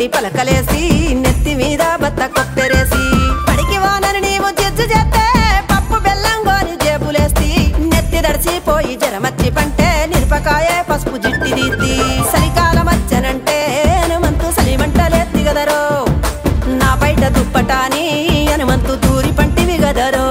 కొట్టి పలకలేసి నెత్తి మీద బత్త కొప్పెరేసి పడికి వానని నీవు జిజ్జు చేస్తే పప్పు బెల్లం గోని జేబులేసి నెత్తి దడిచిపోయి జరమచ్చి పంటే నిరపకాయ పసుపు జిట్టి దీత్తి చలికాలం వచ్చనంటే హనుమంతు సలిమంటలేత్తి గదరో నా బయట దుప్పటాని హనుమంతు దూరి పంటివి గదరో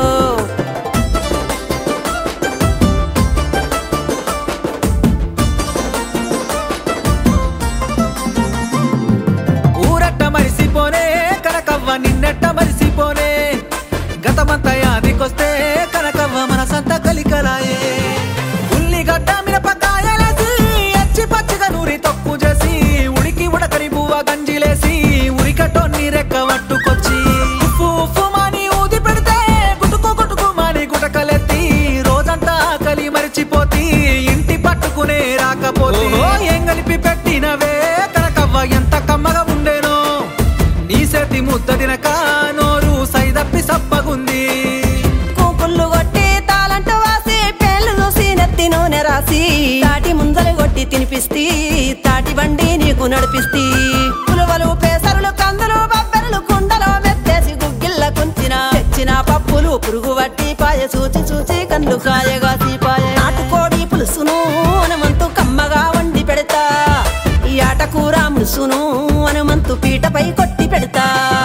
ఊరట్ట మరిసిపోనే కనకవ్వ నిన్నట్ట మరిసిపోనే గతమంత యాదికొస్తే కనకవ్వ మనసంత కలికలాయే ఉల్లిగడ్డ మిరపకాయలేసి అచ్చి పచ్చిగా నూరి తప్పు చేసి ఉడికి ఉడకని బువ్వ గంజిలేసి ఉరికటోన్ని రెక్క పట్టుకొచ్చి ఉఫ్ఫు ఉఫ్ఫు మాని ఊది పెడితే గుటుకు గుటుకు మాని గుటకలెత్తి రోజంతా ఆకలి మరిచిపోతి ఇంటి పట్టుకునే రాకపోతే ఏం కలిపి పెట్టినవే కనకవ్వ ఎంత కమ్మగా ఉండేనో నీ చేతి ముద్ద తినక నోరు సైదప్పి సప్పగుంది కూకుళ్ళు కొట్టి తాళంటు వాసి పేర్లు చూసి నెత్తి నూనె రాసి తాటి ముందలు కొట్టి తినిపిస్తి తాటి బండి నీకు నడిపిస్తి పులువలు పేసరులు కందులు బబ్బెరలు కుండలో మెత్తేసి గుగ్గిళ్ళ కుంచిన తెచ్చిన పప్పులు పురుగు వట్టి పాయ చూచి చూచి కండ్లు కాయగా పాయ నాటుకోడి పులుసును హనుమంతు కమ్మగా వండి పెడతా ఈ ఆట కూర ముసును హనుమంతు పీటపై కొట్టి పెడతా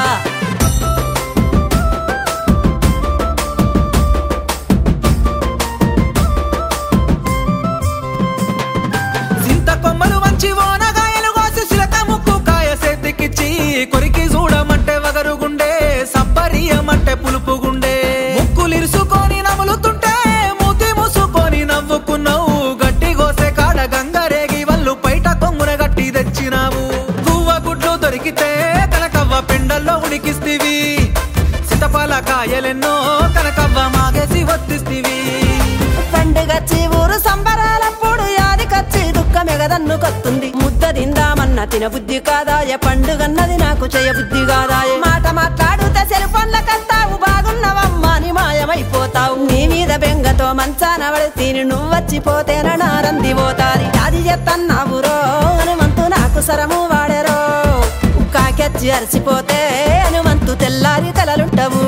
సింత కొమ్మలు మంచి ఓనగాయలు కోసి సిలక ముక్కు కాయ సేతికిచ్చి కొరికి చూడమంటే వగరుగుండే సబ్బరియమంటే పులుపు గుండే ముక్కులిరుసుకొని నములుతుంటే మూతి మూసుకొని నవ్వుకున్నావు గట్టి గోసే కాడ గంగరేగి వల్లు పైట కొంగున గట్టి తెచ్చినావు గువ్వ గుడ్లు దొరికితే కనకవ్వ పెండల్లో ఉడికిస్తివి సితపాల కాయలెన్నో కనకవ్వ మాగేసి వత్తిస్తివి పండుగచ్చి ఊరు సంబరాలప్పుడు యాదికచ్చి దుఃఖమెగదన్ను కొత్తుంది ముద్ద తిందామన్న తిన బుద్ధి కాదాయ పండుగన్నది నాకు చేయ బుద్ధి కాదాయ మాట మాట్లాడుతే సెల్ కస్తావు బాగున్నవమ్మా అని మాయమైపోతావు నీ మీద బెంగతో మంచాన పడి తిని నువ్వు వచ్చిపోతేన నారంది పోతాది అది చెత్తన్నావురో హనుమంతు నాకు సరము వాడెరో కాకెచ్చి అరిసిపోతే హనుమంతు తెల్లారి తలలుంటవు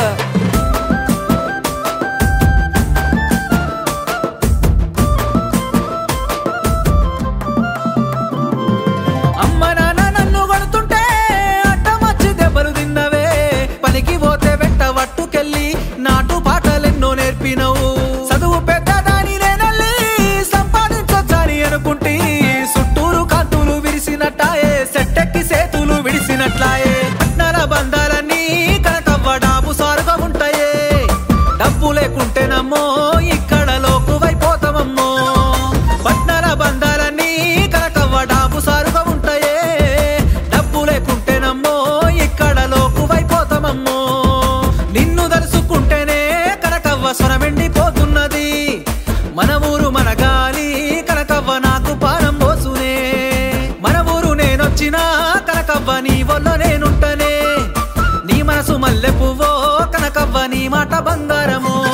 అమ్మ నాన్న నన్ను కొడుతుంటే అడ్డమచ్చి దెబ్బలు తిన్నవే పనికి పోతే వెంట వట్టుకెళ్ళి నాటు పాటలెన్నో నేర్పినవు చదువు పెద్దదాని నేనల్లి సంపాదించొచ్చని అనుకుంటే చుట్టూరు కాంతులు విరిసినట్టాయే సెట్టెక్కి సేతులు విడిసినట్లాయే అన్నల బంధాలన్నీ కనకవ్వ డాబు సారుగా ఉంటాయే డబ్బు లేకుంటేనమ్మో ఇక్కడ లోకువైపోతామమ్మో పట్నాల బంధాలన్నీ కనకవ్వ డాబు సారుగా ఉంటాయే డబ్బు లేకుంటేనమ్మో ఇక్కడ లోకువైపోతామమ్మో నిన్ను దలుసుకుంటేనే కనకవ్వ స్వరమెండిపోతున్నది మన ఊరు మన గాలి కనకవ్వ నాకు పానం పోసునే మన ఊరు నేనొచ్చినా కనకవ్వ నీ వల్ల నేనుంటనే నీ మనసు మల్లె పువ్వో కనకవ్వ నీ మాట బంగారమో